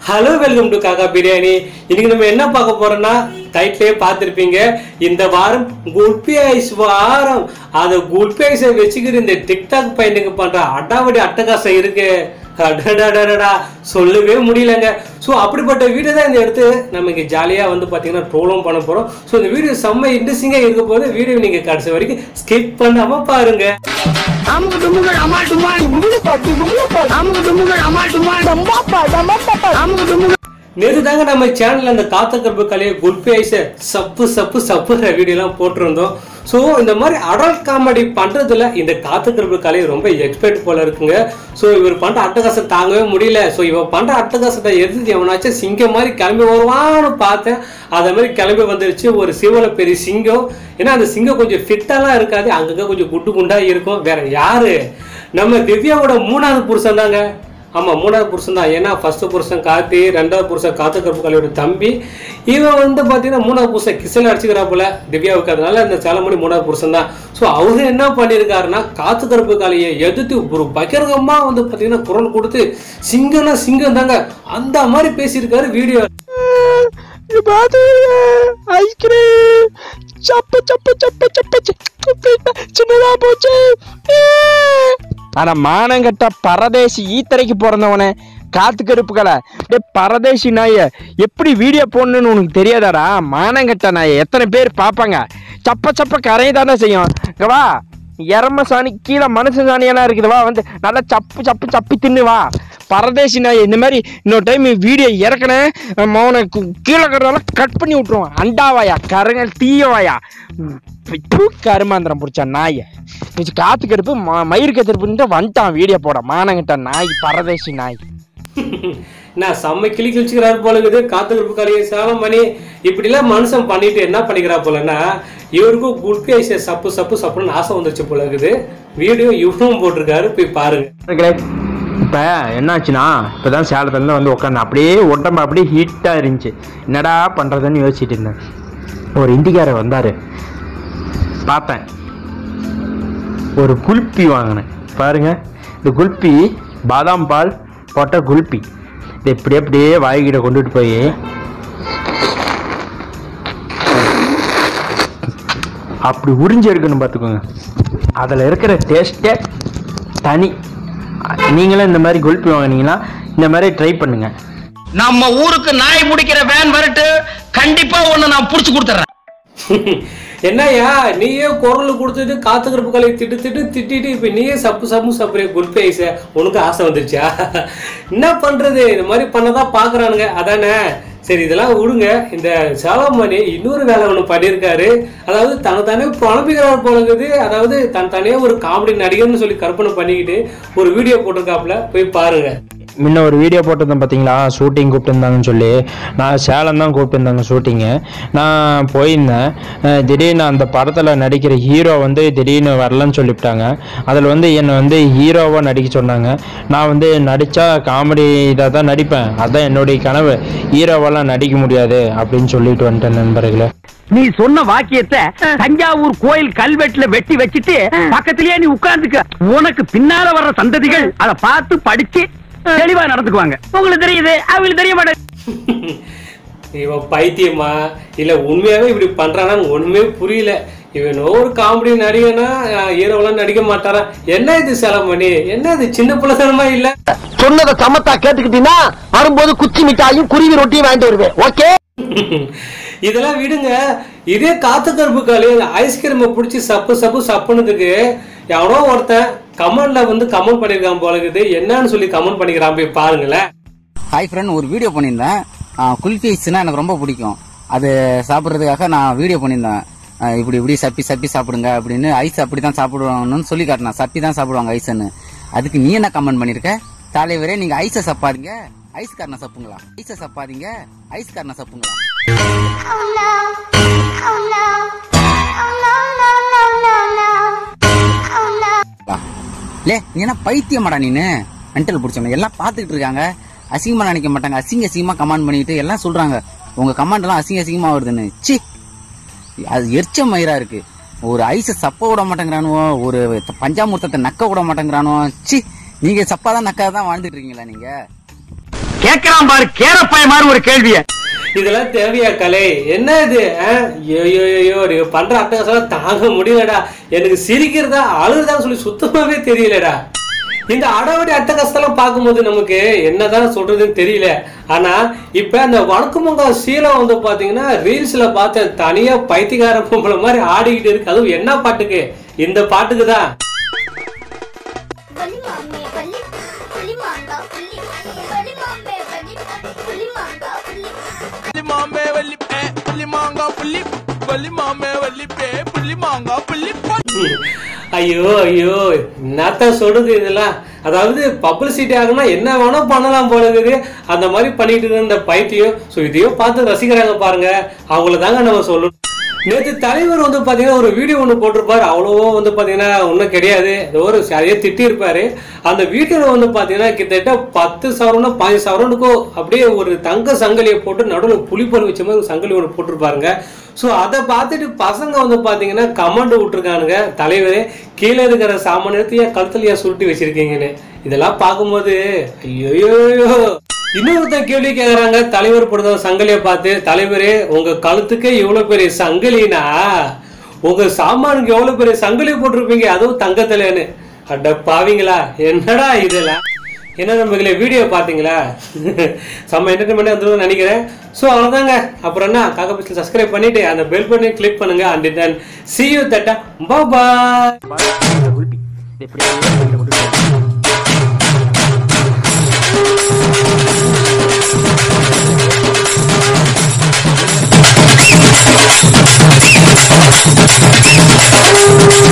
Hello welcome to காக்கா பிரியாணி இன்னைக்கு நம்ம என்ன பார்க்க போறோம்னா டைட்டிலே பார்த்துருப்பீங்க இந்த வாரம் குல்பி ஐஸ் வாரம் அந்த குல்பி ஐஸை வச்சுக்கிட்டு இந்த டிக்டாக் பையனுக்கு பண்ற அடாவடி அட்டகாசம் இருக்கு அடடடடடா சொல்லவே முடியலங்க ஸோ அப்படிப்பட்ட வீடியோ தான் இந்த எடுத்து நம்ம இங்கே ஜாலியாக வந்து பார்த்தீங்கன்னா ட்ரோலும் பண்ண போகிறோம் ஸோ இந்த வீடியோ செம்ம இன்ட்ரெஸ்டிங்காக இருக்க போது வீடியோ நீங்கள் கடைசி வரைக்கும் ஸ்கிப் பண்ணாமல் பாருங்க அமுக்கு டுமுகள் அமால் டுமால் அமுக்கு டுமுகள் அமால் டுமால் அமுக்கு டுமுகள் நேற்று தாங்க நம்ம சேனல்ல அந்த காத்த கருப்பு கலையை குல்பி ஐஸை சப்பு சப்பு சப்புற வீடியோலாம் போட்டிருந்தோம் ஸோ இந்த மாதிரி அடல்ட் காமெடி பண்றதுல இந்த காத்த கருப்பு கலை ரொம்ப எக்ஸ்பர்ட் போல இருக்குங்க ஸோ இவர் பண்ற அட்டகாசம் தாங்கவே முடியல ஸோ இவன் பண்ற அட்டகாசத்தை எதிர்த்து எவனாச்சும் சிங்கம் மாதிரி கிளம்பி வருவான்னு பார்த்தேன் அதே மாதிரி கிளம்பி வந்துருச்சு ஒரு சிவல பெரிய சிங்கம் ஏன்னா அந்த சிங்கம் கொஞ்சம் ஃபிட்டாலாம் இருக்காது அங்கங்க கொஞ்சம் குண்டு குண்டா இருக்கும் வேற யாரு நம்ம திவ்யாவோட மூணாவது புருஷன் தாங்க ஆமா மூணாவது புருஷன் தான் ஏன்னா ஃபர்ஸ்ட் புருஷன் கார்த்தி ரெண்டாவது புருஷன் காத்து கருப்பு கலையோட தம்பி இவன் வந்து பார்த்தீங்கன்னா மூணாவது புருஷன் கிசல் அடிச்சுக்கிறாப்புல திவ்யாவுக்கு அதனால இந்த சேலமணி மூணாவது புருஷன் தான் ஸோ அவரு என்ன பண்ணியிருக்காருன்னா காத்து கருப்பு காலையை எதிர்த்து ஒரு பகிரங்கமா வந்து பார்த்தீங்கன்னா குரல் கொடுத்து சிங்கம்னா சிங்கம் தாங்க அந்த மாதிரி பேசியிருக்காரு வீடியோ இது பாத்து ஐஸ்கிரீம் சப்ப சப்ப சப்ப சப்ப சப்ப சின்னதா போச்சு ஆனா மானங்கட்ட பரதேசி ஈத்தரைக்கு பிறந்தவனே காத்து கருப்புகளை டேய் பரதேசி நாய எப்படி வீடியோ போடணும்னு உனக்கு தெரியாதாடா மானங்கட்ட நாய எத்தனை பேர் பார்ப்பாங்க சப்ப சப்ப கரையை தானே செய்யும் இங்க வா எரம சாணி கீழே மனுஷ சாணியெல்லாம் இருக்குது வா வந்து நல்லா சப்பு சப்பு சப்பி தின்னு வா பரதேசி நாய் இந்த மாதிரி இன்னொரு டைம் வீடியோ இறக்கினேன் மௌன கீழே இருக்கிறதெல்லாம் கட் பண்ணி விட்ருவான் அண்டாவாயா கருங்கல் தீயவாயா ம், தூ, கருமாந்திரம் பிடிச்ச நாயை இது காத்து கருப்பு ம- மயிர் கத்திருப்புன்ட்டு வந்துட்டான் வீடியோ போட மானங்கிட்ட நாய் பரதேசி நாய் நான் செம்ம கிளி கிழிச்சுக்கிறாரு போல இருக்குது காத்து கருப்பு கலையை சேலம் பண்ணி இப்படிலாம் மனுஷன் பண்ணிட்டு என்ன பண்ணிக்கிறா போலன்னா இவருக்கும் குல்பி ஐஸை சப்பு சப்பு சப்புன்னு ஆசை வந்துருச்சு போல இருக்குது வீடியோ இவரும் போட்டிருக்காரு போய் பாருங்க இப்போ என்னாச்சுன்னா இப்போ தான் சேலத்துலேருந்து வந்து உட்காந்து அப்படியே உடம்பு அப்படியே ஹீட்டாக இருந்துச்சு என்னடா பண்ணுறதுன்னு யோசிச்சுட்டு இருந்தேன் ஒரு இந்திக்காரர் வந்தார் பார்த்தேன் ஒரு குல்பி வாங்கினேன் பாருங்க இந்த குல்பி பாதாம் பால் போட்ட குல்பி இதை இப்படி அப்படியே வாய்கிட்ட கொண்டுட்டு போய் அப்படி உறிஞ்சி எடுக்கணும் பார்த்துக்கோங்க அதில் இருக்கிற டேஸ்ட்டே தனி நீங்களும் இந்த மாதிரி குல்பி வாங்கினீங்கன்னா இந்த மாதிரி ட்ரை பண்ணுங்க நம்ம ஊருக்கு நாய் பிடிக்கிற வேன் வரட்டு கண்டிப்பா ஒண்ணு நான் புடிச்சு கொடுத்துறேன் என்னய்யா நீயே குரல் கொடுத்துட்டு காத்து கருப்பு கலை திட்டு திட்டு திட்டிட்டு இப்போ நீயே சப்பு சப்பு சப்புறிய குல்பி ஐஸை உனக்கு ஆசை வந்துருச்சா என்ன பண்றது இந்த மாதிரி பண்ணதான் பார்க்கறானுங்க அதானே சரி இதெல்லாம் விடுங்க இந்த சேலமணி இன்னொரு வேலை ஒன்று பண்ணியிருக்காரு அதாவது தன்னைத்தானே புலம்பிக்கிறார் போல இருக்குது அதாவது தன் தானே ஒரு காமெடி நடிகர்னு சொல்லி கற்பனை பண்ணிக்கிட்டு ஒரு வீடியோ போட்டிருக்காப்புல போய் பாருங்க முன்ன ஒரு வீடியோ போட்டிருந்தேன் பார்த்தீங்களா ஷூட்டிங் கூப்பிட்டுருந்தாங்கன்னு சொல்லி நான் சேலம் தான் கூப்பிட்டுருந்தாங்க ஷூட்டிங்கு நான் போயிருந்தேன் அஹ் திடீர்னு அந்த படத்தில் நடிக்கிற ஹீரோ வந்து திடீர்னு வரலன்னு சொல்லிவிட்டாங்க அதில் வந்து என்னை வந்து ஹீரோவாக நடிக்க சொன்னாங்க நான் வந்து நடித்தா காமெடி இதாக தான் நடிப்பேன் அதுதான் என்னுடைய கனவு ஹீரோவெல்லாம் நடிக்க முடியாது அப்படின்னு சொல்லிட்டு வந்துட்டேன் நண்பர்களே நீ சொன்ன வாக்கியத்தை தஞ்சாவூர் கோயில் கல்வெட்டுல வெட்டி வச்சிட்டு பக்கத்திலேயே நீ உட்கார்ந்துக்க உனக்கு பின்னால வர்ற சந்ததிகள் அதை பார்த்து படிச்சு தெளிவா நடந்துக்குவாங்க உங்களுக்கு தெரியுது அவங்களுக்கு தெரிய மாட்டேங்குது இவன் பைத்தியமா இல்ல உண்மையாவே இப்படி பண்றானா ஒண்ணுமே புரியல இவன் ஒரு காமெடி நடிகனா ஹீரோவெல்லாம் நடிக்க மாட்டாரா என்ன இது செலமணி என்ன இது சின்ன பிள்ளைத்தனமா இல்ல சொன்னதை சமத்தா கேட்டுக்கிட்டீங்கன்னா வரும்போது குச்சி மிட்டாயும் குருவி ரொட்டியும் வாங்கிட்டு வருவேன் ஓகே இதெல்லாம் விடுங்க இதே காத்து கருப்பு காலி ஐஸ்கிரீமை பிடிச்சி சப்பு சப்பு சப்புனதுக்கு எவனோ ஒருத்தன் கமெண்ட்ல வந்து கமெண்ட் பண்ணிருக்கான் போல இருக்குது என்னன்னு சொல்லி கமெண்ட் பண்ணிக்கிறான் போய் பாருங்களேன் ஹாய் ஃப்ரெண்ட் ஒரு வீடியோ பண்ணியிருந்தேன் ஆ, குல்ஃபி ஐஸ்னா எனக்கு ரொம்ப பிடிக்கும் அது சாப்பிட்றதுக்காக நான் வீடியோ பண்ணியிருந்தேன் ஆ, இப்படி இப்படி சப்பி சப்பி சாப்பிடுங்க அப்படின்னு ஐஸ் அப்படி தான் சாப்பிடுவாங்கன்னு சொல்லி காட்டினேன் சப்பி தான் சாப்பிடுவாங்க ஐஸ்ன்னு அதுக்கு நீ என்ன கமெண்ட் பண்ணிருக்க தலைவரே நீங்க ஐஸை சப்பாதீங்க ஐஸ் காரணம் சப்புங்களா ஐஸை சப்பாதீங்க ஐஸ் காரணம் சப்புங்களா Oh no. Oh no. Oh no, no, no, no, no. Oh no. வா. லே நீ என்ன பைத்தியமாடா நீனு மென்டல் பிடிச்சவங்க எல்லாம் பார்த்துக்கிட்டு இருக்காங்க அசிங்கமா நினைக்க மாட்டாங்க அசிங்க அசிங்கமா கமெண்ட் பண்ணிட்டு எல்லாம் சொல்றாங்க உங்க கமெண்ட் எல்லாம் அசிங்க அசிங்கமா வருதுன்னு சி அது எரிச்ச மயிரா இருக்கு ஒரு ஐஸ சப்ப விட மாட்டேங்கிறானுவோ ஒரு பஞ்சாமிர்தத்தை நக்க விட மாட்டேங்கிறானோ சி நீங்க சப்பாதான் நக்காதான் வாழ்ந்துட்டு இருக்கீங்களா நீங்க கேக்குறான் பாரு கேரப்பாய மாதிரி ஒரு கேள்விய இதெல்லாம் தேவையா கலை என்ன இது ஆ? ஐயோ ஐயோ, ஐயோ நீங்க பண்ற அட்டகாசம் தாங்க முடியலடா எனக்கு சிரிக்கிறதா அழுகுதான்னு சொல்லி சுத்தமாவே தெரியலடா இந்த அடவடி அட்டகாசத்தெல்லாம் பார்க்கும்போது நமக்கு என்னதான் சொல்றதுன்னு தெரியல ஆனா இப்ப அந்த வணக்கமங்க சீலம் வந்து பாத்தீங்கன்னா ரீல்ஸ்ல பார்த்தேன் தனியா பைத்தியக்கார பொம்பளை மாதிரி ஆடிக்கிட்டு இருக்கு அதுவும் என்ன பாட்டுக்கு இந்த பாட்டுக்கு தான் வலி மாமே வலி புலி மாங்கா புலி வலி மாமே வலி புலி மாங்கா புலி புள்ளி மாமே வள்ளி பே புள்ளி மாங்கா புள்ளி வள்ளி மாமே வள்ளி பே புள்ளி மாங்கா புள்ளி போ ஐயோ ஐயோ என்னத்தான் சொல்றது இதெல்லாம் அதாவது பப்ளிசிட்டி ஆகணும்னா என்ன வேணா பண்ணலாம் போல இருக்குது அந்த மாதிரி பண்ணிட்டு இருந்த இந்த பைத்தியம் ஸோ இதையும் பார்த்து ரசிக்கிறாங்க பாருங்க அவங்கள தாங்க நம்ம சொல்லணும் நேற்று தலைவர் வந்து பார்த்தீங்கன்னா ஒரு வீடியோ ஒன்று போட்டிருப்பாரு அவ்வளவோ வந்து பார்த்தீங்கன்னா ஒன்றும் கிடையாது ஏதோ ஒரு சரியாக திட்டியிருப்பாரு அந்த வீடியோவில் வந்து பார்த்தீங்கன்னா கிட்டத்தட்ட பத்து சவரம்னா பதினஞ்சு சவரனுக்கும் அப்படியே ஒரு தங்க சங்கிலியை போட்டு நடுவில் புளிப்பல் வச்ச மாதிரி ஒரு சங்கிலி ஒன்று போட்டிருப்பாருங்க ஸோ அதை பார்த்துட்டு பசங்க வந்து பார்த்தீங்கன்னா கமெண்ட் விட்டுருக்கானுங்க தலைவரே கீழே இருக்கிற சாமானியத்தை ஏன் கழுத்துல ஏன் சுருட்டி வச்சிருக்கீங்கன்னு இதெல்லாம் பார்க்கும்போது ஐயோ இன்னொருத்தன் கேள்வி கேக்குறாங்க தலைவர் போடுற சங்கிலியை பார்த்து தலைவரே உங்க கழுத்துக்கே இவ்வளவு பெரிய சங்கிலினா உங்க சாமானுக்கு எவ்வளவு பெரிய சங்கிலி போட்டிருப்பீங்க அதுவும் தங்கத்திலேன்னு அட பாவீங்களா என்னடா இதெல்லாம் என்ன நம்மளே வீடியோ பார்த்தீங்களா செம்ம என்டர்டைன்மெண்ட் வந்துடும் நினைக்கிறேன் ஸோ அவ்வளோதாங்க அப்புறம் என்ன காக்க பிஸ்டில் சப்ஸ்கிரைப் பண்ணிட்டு அந்த பெல் பண்ணி கிளிக் பண்ணுங்க அண்ட் தென் சி யூ தட்டா பாய் Thank